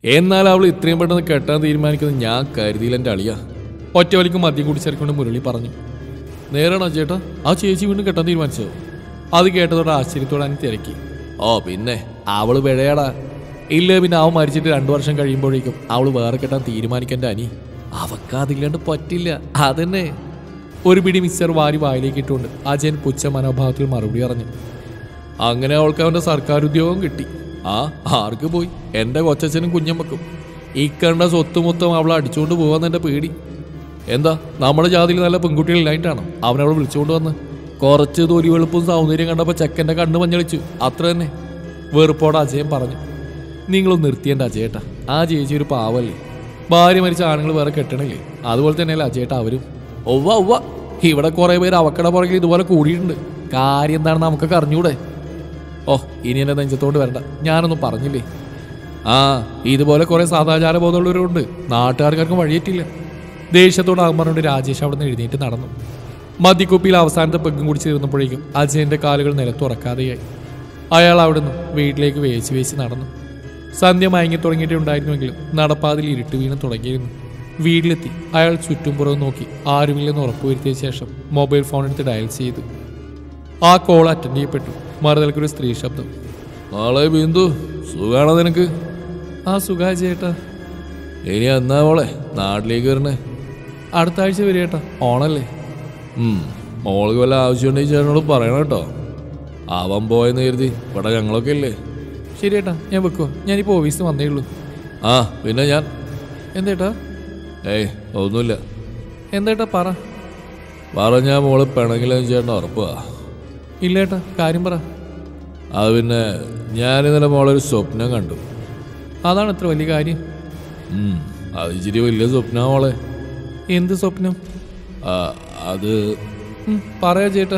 എന്നാൽ അവൾ ഇത്രയും പെട്ടെന്ന് കെട്ടാൻ തീരുമാനിക്കുന്നത് ഞാൻ കരുതിയില്ല എൻ്റെ അളിയ ഒറ്റവലിക്ക് മദ്യം കുടിച്ചിറക്കൊണ്ട് മുരളി പറഞ്ഞു നേരാണോ ചേട്ടാ ആ ചേച്ചി വീണ്ടും കെട്ടാൻ തീരുമാനിച്ചോ അത് കേട്ടതോടെ ആശ്ചര്യത്തോടെ അനി തിരക്കി ഓ പിന്നെ അവള് പിഴയാടാ ഇല്ല പിന്നെ അവൻ മരിച്ചിട്ട് രണ്ടു വർഷം കഴിയുമ്പോഴേക്കും അവള് വേറെ കെട്ടാൻ തീരുമാനിക്കണ്ട അനി അവക്ക് അതില്ലാണ്ട് പറ്റില്ല അതന്നെ ഒരു പിടി മിക്സർ വാരി വായിലേക്ക് ഇട്ടുകൊണ്ട് അജയൻ പുച്ഛ മനോഭാവത്തിൽ മറുപടി പറഞ്ഞു അങ്ങനെ അവൾക്ക് അവന്റെ സർക്കാർ ഉദ്യോഗം കിട്ടി ആ ആർക്ക് പോയി എന്റെ കൊച്ചച്ഛനും കുഞ്ഞമ്മക്കും ഈ കണ്ട സ്വത്ത് മൊത്തം അവളെ അടിച്ചുകൊണ്ട് പോവാന്ന് എന്റെ പേടി എന്താ നമ്മുടെ ജാതിയിൽ നല്ല പെൺകുട്ടികളില്ലായിട്ടാണോ അവനവളെ വിളിച്ചുകൊണ്ട് വന്ന് കുറച്ച് തൊലി വെളുപ്പും സൗന്ദര്യം കണ്ടപ്പോൾ ചെക്കൻ്റെ കണ്ണ് മഞ്ഞളിച്ചു അത്ര തന്നെ വെറുപ്പോടെ അജയൻ പറഞ്ഞു നിങ്ങളൊന്ന് നിർത്തിയേണ്ട അജയേട്ടാ ആ ചേച്ചി ഒരു പാവല്ലേ ഭാര്യ മരിച്ച ആണുങ്ങൾ വേറെ കെട്ടണില്ലേ അതുപോലെ തന്നെയല്ലേ അജയേട്ടാ അവരും ഒവ്വ ഒവ്വ ഇവിടെ കുറേ പേര് അവക്കടെ പുറകിൽ ഇതുപോലെ കൂടിയിട്ടുണ്ട് കാര്യം എന്താണെന്ന് നമുക്കൊക്കെ അറിഞ്ഞൂടെ ഓ ഇനി എന്റെ നെഞ്ചത്തോണ്ട് വരണ്ട ഞാനൊന്നും പറഞ്ഞില്ലേ ആ ഇതുപോലെ കുറെ സദാചാര ബോധമുള്ളവരുണ്ട് നാട്ടുകാർക്കാർക്കും വഴിയേറ്റില്ല ദേഷ്യത്തോട് അകമറുണ്ട് രാജേഷ് അവിടെ നിന്ന് എഴുന്നേറ്റ് നടന്നു മദ്യക്കുപ്പിയിൽ അവസാനത്തെ പെഗും കുടിച്ച് തീർന്നപ്പോഴേക്കും അജയന്റെ കാലുകൾ നിലത്തുറക്കാതെയായി അയാൾ അവിടുന്ന് വീട്ടിലേക്ക് വേച്ച് വേച്ച് നടന്നു സന്ധ്യ മയങ്ങി തുടങ്ങിയിട്ടേ ഉണ്ടായിരുന്നുവെങ്കിലും നടപ്പാതിൽ ഇരുട്ട് വീണ് തുടങ്ങിയിരുന്നു വീട്ടിലെത്തി അയാൾ ചുറ്റുംപുറവും നോക്കി ആരുമില്ലെന്ന് ഉറപ്പുവരുത്തിയ ശേഷം മൊബൈൽ ഫോൺ എടുത്ത് ഡയൽ ചെയ്തു ആ കോൾ അറ്റൻഡ് ചെയ്യപ്പെട്ടു മറുതലക്കൊരു സ്ത്രീ ശബ്ദം നാളെ ബിന്ദു സുഖാണോ നിനക്ക് ആ സുഖാ ചേട്ടാ ഇനി എന്നാ മോളെ നാട്ടിലേക്ക് വരണേ അടുത്ത ആഴ്ച വരും ചേട്ടാ ഓണല്ലേ ഉം, മോൾക്ക് വല്ല ആവശ്യമുണ്ടെങ്കിൽ ചേട്ടനോട് പറയണം കേട്ടോ അവൻ പോയെന്ന് കരുതി ഇവിടെ ഞങ്ങളൊക്കെ ഇല്ലേ ശരി ഏട്ടാ ഞാൻ വെക്കുവോ ഞാനിപ്പോൾ ഓഫീസിൽ വന്നേ ഉള്ളൂ ആ പിന്നെ ഞാൻ എന്തേട്ടാ ഏയ് ഒന്നുമില്ല എന്തേട്ടാ പറ പറഞ്ഞാ മോള് പിണങ്ങില്ലെന്ന് ചേട്ടൻ ഉറപ്പാ ഇല്ല ഏട്ടാ കാര്യം പറ അത് പിന്നെ ഞാൻ ഇന്നലെ മോളൊരു സ്വപ്നം കണ്ടു അതാണ് ഇത്ര വലിയ കാര്യം ഉം, അത് ഇച്ചിരി വലിയ സ്വപ്ന മോളെ എന്ത് സ്വപ്നം ആ, അത് ഉം, പറയാ ചേട്ടാ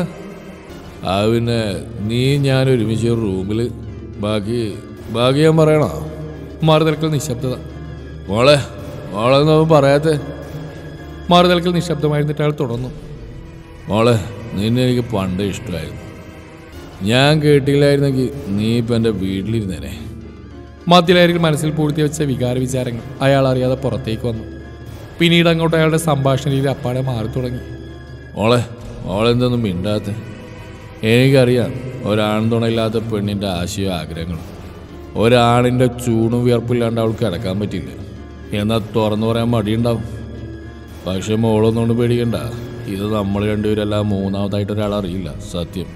ആ പിന്നെ നീ ഞാൻ ഒരുമിച്ച് ഒരു റൂമിൽ ബാക്കി ബാക്കി ഞാൻ പറയണോ മറുതലക്കൽ നിശബ്ദത മോളെ മോളെ ഒന്നും പറയാത്തെ മറുതലക്കൽ നിശബ്ദമായിരുന്നിട്ട് അയാൾ തുടർന്നു മോളെ നിന്നെ എനിക്ക് പണ്ട് ഇഷ്ടമായിരുന്നു ഞാൻ കേട്ടില്ലായിരുന്നെങ്കിൽ നീ ഇപ്പം എൻ്റെ വീട്ടിലിരുന്നേനെ മധ്യലഹരികൾ മനസ്സിൽ പൂഴ്ത്തി വെച്ച വികാര വിചാരങ്ങൾ അയാൾ അറിയാതെ പുറത്തേക്ക് വന്നു പിന്നീട് അങ്ങോട്ട് അയാളുടെ സംഭാഷണ രീതി അപ്പാടെ മാറി തുടങ്ങി മോളെ മോളെന്തൊന്നും മിണ്ടാത്ത എനിക്കറിയാം ഒരാൺ തുണയില്ലാത്ത പെണ്ണിൻ്റെ ആശയവും ആഗ്രഹങ്ങളും ഒരാണിൻ്റെ ചൂടും വിയർപ്പില്ലാണ്ട് അവൾക്ക് കിടക്കാൻ പറ്റില്ല എന്നാൽ തുറന്നു പറയാൻ മടിയുണ്ടാവും പക്ഷെ മോളൊന്നുകൊണ്ട് പേടിക്കണ്ട ഇത് നമ്മൾ രണ്ടുപേരല്ല മൂന്നാമതായിട്ട് ഒരാൾ അറിയില്ല സത്യം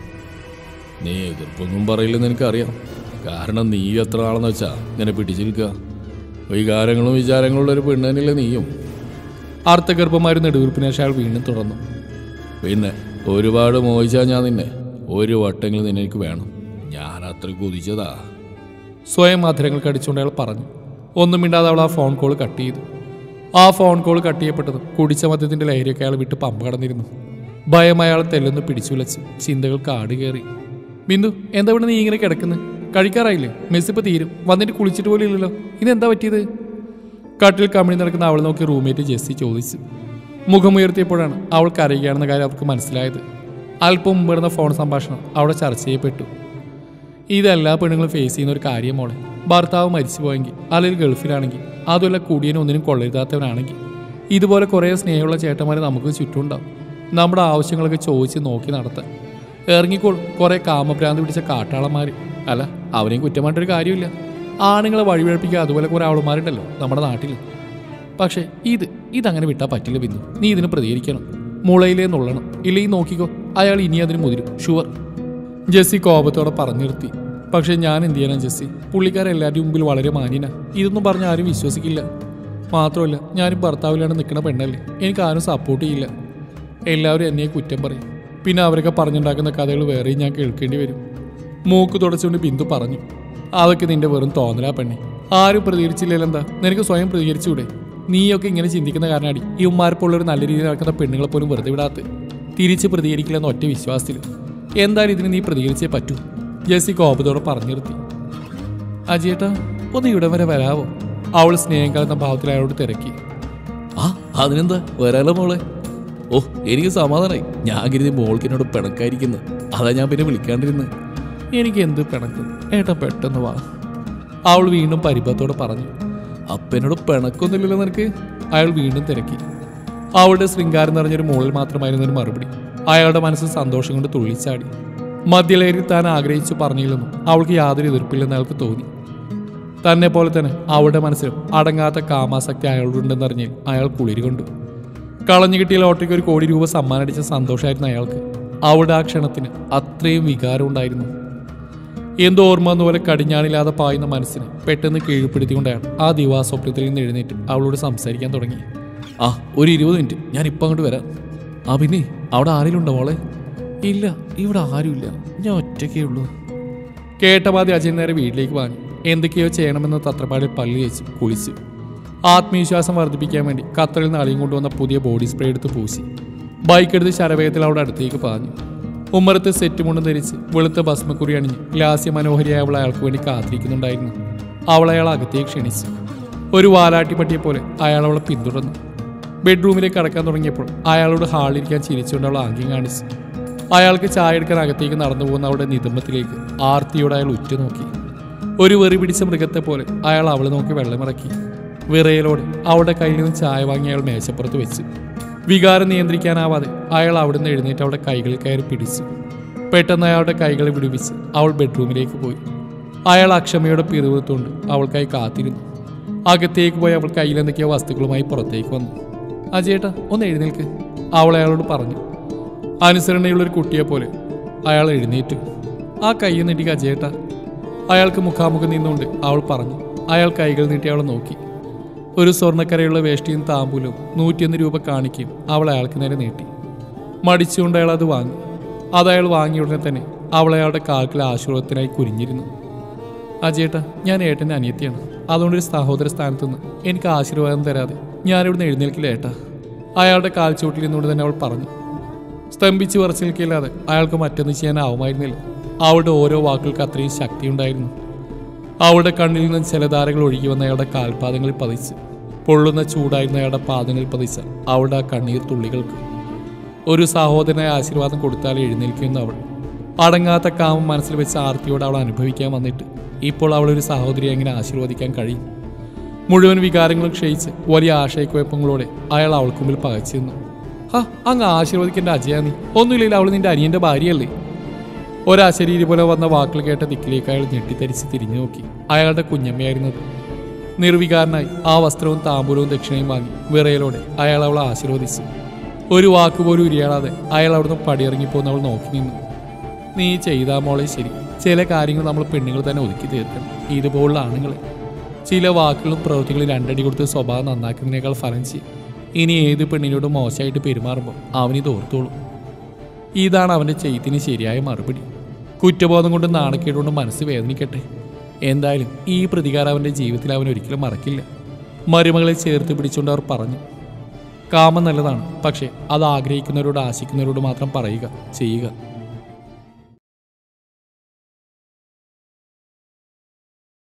നീ എതിർപ്പൊന്നും പറയില്ലെന്ന് എനിക്കറിയാം കാരണം നീ എത്ര നാളെന്ന് വെച്ചാ ഇങ്ങനെ പിടിച്ചിരിക്കുക വികാരങ്ങളും വിചാരങ്ങളും ഉള്ള ഒരു പെണ്ണ് തന്നെയല്ലേ നീയും അർത്ഥഗർഭമാരും നെടുവീർപ്പിനെ അയാൾ വീണ്ടും തുടർന്നു പിന്നെ ഒരുപാട് മോഹിച്ചാൽ ഞാൻ നിന്നെ ഒരു വട്ടെങ്കിലും നിന്നെ എനിക്ക് വേണം ഞാൻ അത്ര കുതിച്ചതാ സ്വയം മധുരങ്ങൾ കടിച്ചുകൊണ്ട് അയാൾ പറഞ്ഞു ഒന്നും മിണ്ടാതെ അവൾ ആ ഫോൺ കോൾ കട്ട് ചെയ്തു ആ ഫോൺ കോൾ കട്ട് ചെയ്യപ്പെട്ടതും കുടിച്ച മദ്യത്തിന്റെ ലഹരിയൊക്കെ അയാൾ വിട്ട് പമ്പ കടന്നിരുന്നു ഭയം അയാളെ തെല്ലൊന്ന് പിടിച്ചുലച്ച് ചിന്തകൾ കാട് കയറി ബിന്ദു എന്താ ഇവിടെ നീ ഇങ്ങനെ കിടക്കുന്നത് കഴിക്കാറായില്ലേ മെസ്സിപ്പ് തീരും വന്നിട്ട് കുളിച്ചിട്ട് പോലും ഇല്ലല്ലോ ഇതെന്താ പറ്റിയത് കട്ടിൽ കമിഴി നടക്കുന്ന അവൾ നോക്കി റൂംമേറ്റ് ജെസ്സി ചോദിച്ചു മുഖമുയർത്തിയപ്പോഴാണ് അവൾ കരയുകയാണെന്ന കാര്യം അവർക്ക് മനസ്സിലായത് അല്പം മുമ്പിടുന്ന ഫോൺ സംഭാഷണം അവിടെ ചർച്ച ചെയ്യപ്പെട്ടു ഇതെല്ലാ പെണ്ണുങ്ങളും ഫേസ് ചെയ്യുന്ന ഒരു കാര്യം മോളെ ഭർത്താവ് മരിച്ചു പോയെങ്കിൽ അല്ലെങ്കിൽ ഗൾഫിലാണെങ്കിൽ അതുമല്ല കുടിയനും ഒന്നിനും കൊള്ളരുതാത്തവനാണെങ്കിൽ ഇതുപോലെ കുറേ സ്നേഹമുള്ള ചേട്ടന്മാർ നമുക്ക് ചുറ്റുമുണ്ടാവും നമ്മുടെ ആവശ്യങ്ങളൊക്കെ ചോദിച്ച് നോക്കി നടത്താൻ ഇറങ്ങിക്കോളും കുറേ കാമഭ്രാന്ത് പിടിച്ച കാട്ടാളന്മാർ അല്ല അവരെയും കുറ്റമായിട്ടൊരു കാര്യമില്ല ആണുങ്ങളെ വഴിപഴപ്പിക്കുക അതുപോലെ കുറേ ആളുമാരുണ്ടല്ലോ നമ്മുടെ നാട്ടിൽ പക്ഷേ ഇത് ഇതങ്ങനെ വിട്ടാൽ പറ്റില്ല ബിന്ദു നീ ഇതിന് പ്രതികരിക്കണം മുളയിലേ നുള്ളണം ഇല്ലെങ്കിൽ നോക്കിക്കോ അയാൾ ഇനി അതിന് മുതിരും ഷുവർ ജെസ്സി കോപത്തോടെ പറഞ്ഞു നിർത്തി പക്ഷേ ഞാൻ എന്ത് ചെയ്യാനാ ജെസ്സി പുള്ളിക്കാരെല്ലാവരുടെ മുമ്പിൽ വളരെ മാന്യനാ ഇതൊന്നും പറഞ്ഞ് ആരും വിശ്വസിക്കില്ല മാത്രമല്ല ഞാനും ഭർത്താവിലാണ് നിൽക്കുന്ന പെണ്ണല്ലേ എനിക്ക് ആരും സപ്പോർട്ട് ചെയ്യില്ല എല്ലാവരും എന്നെ കുറ്റം പറയും പിന്നെ അവരൊക്കെ പറഞ്ഞുണ്ടാക്കുന്ന കഥകൾ വേറെയും ഞാൻ കേൾക്കേണ്ടി വരും മൂക്ക് തുടച്ചുകൊണ്ട് ബിന്ദു പറഞ്ഞു അതൊക്കെ നിന്റെ വെറും തോന്നലാ പെണ്ണെ ആരും പ്രതികരിച്ചില്ലെന്താ നിനക്ക് സ്വയം പ്രതികരിച്ചൂടെ നീയൊക്കെ ഇങ്ങനെ ചിന്തിക്കുന്ന കാരണമാണ് ഈ ഉമ്മാരെപ്പോലുള്ളൊരു നല്ല രീതിയിൽ നടക്കുന്ന പെണ്ണുങ്ങളെ പോലും വെറുതെ വിടാത്ത തിരിച്ച് പ്രതികരിക്കില്ലെന്ന ഒറ്റ വിശ്വാസത്തിൽ എന്തായാലും ഇതിന് നീ പ്രതികരിച്ചേ പറ്റൂ ജെസ്സി കോപത്തോടെ പറഞ്ഞു നിർത്തി അജിയേട്ടാ ഒന്ന് ഇവിടെ വരെ വരാവോ അവൾ സ്നേഹം കലർന്ന ഭാവത്തിൽ അയാളോട് തിരക്കി ആ അതിനെന്താ വരാലോ മോളെ ഓ എനിക്ക് സമാധാനായി ഞാൻ കരുതി മോൾക്ക് എന്നോട് പിണക്കായിരിക്കുന്നു അതാ ഞാൻ പിന്നെ വിളിക്കാണ്ടിരുന്നത് എനിക്ക് എന്ത് പിണക്കും ഏട്ടാ പെട്ടെന്ന് വാ അവൾ വീണ്ടും പരിഭവത്തോടെ പറഞ്ഞു അപ്പനോട് പിണക്കൊന്നുമില്ലല്ലോ നിനക്ക് അയാൾ വീണ്ടും തിരക്കി അവളുടെ ശൃംഗാരം നിറഞ്ഞൊരു മുകളിൽ മാത്രമായിരുന്നു ഒരു മറുപടി അയാളുടെ മനസ്സ് സന്തോഷം കൊണ്ട് തുള്ളിച്ചാടി മദ്യലഹരി താൻ ആഗ്രഹിച്ചു പറഞ്ഞില്ലെന്നും അവൾക്ക് യാതൊരു എതിർപ്പില്ലെന്ന് അയാൾക്ക് തോന്നി തന്നെ പോലെ തന്നെ അവളുടെ മനസ്സിലും അടങ്ങാത്ത കാമാസക്തി അയാളോടുണ്ടെന്നറിഞ്ഞ് അയാൾ കുളിരി കൊണ്ടു കളഞ്ഞു കിട്ടിയ ലോട്ടറിക്ക് ഒരു കോടി രൂപ സമ്മാനം അടിച്ച സന്തോഷമായിരുന്നു അയാൾക്ക് അവളുടെ ആ ക്ഷണത്തിന് അത്രയും വികാരം ഉണ്ടായിരുന്നു എന്തോ ഓർമ്മ എന്ന പോലെ കടിഞ്ഞാണില്ലാതെ പായുന്ന മനസ്സിന് പെട്ടെന്ന് കീഴ്പ്പെടുത്തിക്കൊണ്ട് അയാൾ ആ ദിവാസ്വപ്നത്തിൽ നിന്ന് എഴുന്നേറ്റ് അവളോട് സംസാരിക്കാൻ തുടങ്ങി ആ ഒരു ഇരുപത് മിനിറ്റ് ഞാൻ ഇപ്പം അങ്ങോട്ട് വരാം ആ പിന്നെ അവിടെ ആരെങ്കിലും ഉണ്ടോ മോളെ ഇല്ല ഇവിടെ ആരുമില്ല ഞാൻ ഒറ്റയ്ക്കേ ഉള്ളൂ കേട്ട പാതി അജയൻ നേരെ വീട്ടിലേക്ക് വാങ്ങി എന്തൊക്കെയോ ചെയ്യണമെന്ന് തത്രപ്പാടിൽ പല്ല് തേച്ച് കുളിച്ച് ആത്മവിശ്വാസം വർദ്ധിപ്പിക്കാൻ വേണ്ടി ഖത്തറിൽ നിന്ന് അളിയും കൊണ്ടുവന്ന പുതിയ ബോഡി സ്പ്രേ എടുത്ത് പൂശി ബൈക്ക് എടുത്ത് ശരവേഗത്തിൽ അവിടെ അടുത്തേക്ക് പാഞ്ഞു ഉമ്മറത്ത് സെറ്റ് മുണ്ടും ധരിച്ച് വെളുത്ത ഭസ്മക്കുറി അണിഞ്ഞ് ലാസ്യ മനോഹരിയായ അവൾ അയാൾക്ക് വേണ്ടി കാത്തിരിക്കുന്നുണ്ടായിരുന്നു അവൾ അയാൾ അകത്തേക്ക് ക്ഷണിച്ചു ഒരു വാലാട്ടിപ്പട്ടിയെ പോലെ അയാൾ അവളെ പിന്തുടർന്നു ബെഡ്റൂമിലേക്ക് കടക്കാൻ തുടങ്ങിയപ്പോൾ അയാളോട് ഹാളിലിരിക്കാൻ ചിരിച്ചുകൊണ്ട് അവൾ ആംഗ്യം കാണിച്ചു അയാൾക്ക് ചായ എടുക്കാൻ അകത്തേക്ക് നടന്നു പോകുന്ന അവളുടെ നിതംബത്തിലേക്ക് ആർത്തിയോട് അയാൾ ഉറ്റുനോക്കി ഒരു വെറി പിടിച്ച മൃഗത്തെ പോലെ അയാൾ അവളെ നോക്കി വെള്ളമിറക്കി വിറയലോടെ അവളുടെ കയ്യിൽ നിന്ന് ചായ വാങ്ങി അയാൾ മേശപ്പുറത്ത് വെച്ചു വികാരം നിയന്ത്രിക്കാനാവാതെ അയാൾ അവിടുന്ന് എഴുന്നേറ്റ് അവളുടെ കൈകളിൽ കയറി പിടിച്ചു പെട്ടെന്ന് അയാളുടെ കൈകളെ വിടുവിച്ച് അവൾ ബെഡ്റൂമിലേക്ക് പോയി അയാൾ അക്ഷമയോടെ പിറുവിറുത്തുകൊണ്ട് അവൾക്കായി കാത്തിരുന്നു അകത്തേക്ക് പോയി അവൾ കയ്യിൽ എന്തൊക്കെയോ വസ്തുക്കളുമായി പുറത്തേക്ക് വന്നു അജയേട്ടാ ഒന്ന് എഴുന്നേൽക്ക് അവൾ അയാളോട് പറഞ്ഞു അനുസരണയുള്ള ഒരു കുട്ടിയെ പോലെ അയാൾ എഴുന്നേറ്റു ആ കൈ നീട്ടി അജയേട്ട അയാൾക്ക് മുഖാമുഖം നിന്നുകൊണ്ട് അവൾ പറഞ്ഞു അയാൾ കൈകൾ നീട്ടി അവളെ നോക്കി ഒരു സ്വർണ്ണക്കരയുള്ള വേഷ്ടിയും താമ്പൂലും നൂറ്റിയൊന്ന് രൂപ കാണിക്കുകയും അവൾ അയാൾക്ക് നേരെ നീട്ടി മടിച്ചുകൊണ്ട് അയാൾ അത് വാങ്ങി അത് അയാൾ വാങ്ങിയ ഉടനെ തന്നെ അവൾ അയാളുടെ കാൽക്കിൽ ആശീർവാദത്തിനായി കുരിഞ്ഞിരുന്നു അജയേട്ടാ ഞാൻ ഏട്ടൻ്റെ അനിയത്തിയാണ് അതുകൊണ്ട് ഒരു സഹോദര സ്ഥാനത്ത് നിന്ന് എനിക്ക് ആശീർവാദം തരാതെ ഞാനിവിടുന്ന് എഴുന്നേൽക്കില്ല ഏട്ടാ അയാളുടെ കാൽച്ചുവട്ടിൽ നിന്നുകൊണ്ട് തന്നെ അവൾ പറഞ്ഞു സ്തംഭിച്ച് വിറച്ചു നിൽക്കില്ലാതെ അയാൾക്ക് മറ്റൊന്നും ചെയ്യാനാവുമായിരുന്നില്ല അവളുടെ ഓരോ വാക്കുകൾക്ക് അത്രയും ശക്തിയുണ്ടായിരുന്നു അവളുടെ കണ്ണിൽ നിന്ന് ജലധാരകൾ ഒഴുകി വന്ന അയാളുടെ കാൽപാദങ്ങളിൽ പതിച്ച് പൊള്ളുന്ന ചൂടായിരുന്ന അയാളുടെ പാദങ്ങളിൽ പതിച്ച അവളുടെ ആ കണ്ണീർ തുള്ളികൾക്ക് ഒരു സഹോദരനായ ആശീർവാദം കൊടുത്താൽ എഴുന്നേൽക്കുന്ന അവൾ അടങ്ങാത്ത കാമം മനസ്സിൽ വെച്ച് ആർത്തിയോട് അവൾ അനുഭവിക്കാൻ വന്നിട്ട് ഇപ്പോൾ അവളൊരു സഹോദരിയെ എങ്ങനെ ആശീർവദിക്കാൻ കഴിയും മുഴുവൻ വികാരങ്ങളും ക്ഷയിച്ച് വലിയ ആശയക്കുഴപ്പങ്ങളോടെ അയാൾ അവൾക്ക് മുമ്പിൽ പകച്ചിരുന്നു ഹാ അങ്ങ് ആശീർവദിക്കേണ്ട അജയ നീ ഒന്നുമില്ല അവൾ നിന്റെ അനിയന്റെ ഭാര്യയല്ലേ ഒരാശരീരി പോലെ വന്ന വാക്കുകൾ കേട്ട ദിക്കിലേക്ക് അയാൾ ഞെട്ടിത്തരിച്ച് തിരിഞ്ഞു നോക്കി അയാളുടെ കുഞ്ഞമ്മയായിരുന്നത് നിർവികാരനായി ആ വസ്ത്രവും താമ്പൂലവും ദക്ഷിണയും വാങ്ങി വിറയലോടെ അയാൾ അവളെ ആശീർവദിച്ചു ഒരു വാക്ക് പോലും ഉരിയാടാതെ അയാൾ അവിടുന്ന് പടിയിറങ്ങിപ്പോന്ന് അവൾ നോക്കി നിന്നു നീ ചെയ്താ മോളെ ശരി ചില കാര്യങ്ങൾ നമ്മൾ പെണ്ണുങ്ങൾ തന്നെ ഒതുക്കി തീർക്കണം ഇതുപോലുള്ള ആണുങ്ങളെ ചില വാക്കുകളും പ്രവൃത്തികളും രണ്ടടി കൊടുത്ത് സ്വഭാവം നന്നാക്കുന്നതിനേക്കാൾ ഫലം ചെയ്യും ഇനി ഏത് പെണ്ണിനോടും മോശമായിട്ട് പെരുമാറുമ്പോൾ അവനിത് ഓർത്തോളും ഇതാണ് അവൻ്റെ ചെയ്ത്തിന് ശരിയായ മറുപടി കുറ്റബോധം കൊണ്ട് നാണക്കേട് കൊണ്ട് മനസ്സ് വേദനിക്കട്ടെ എന്തായാലും ഈ പ്രതികാരം അവൻ്റെ ജീവിതത്തിൽ അവൻ ഒരിക്കലും മറക്കില്ല മരുമകളെ ചേർത്ത് പിടിച്ചുകൊണ്ട് അവർ പറഞ്ഞു കാമം നല്ലതാണ് പക്ഷേ അത് ആഗ്രഹിക്കുന്നവരോട് ആശിക്കുന്നവരോട് മാത്രം പറയുക ചെയ്യുക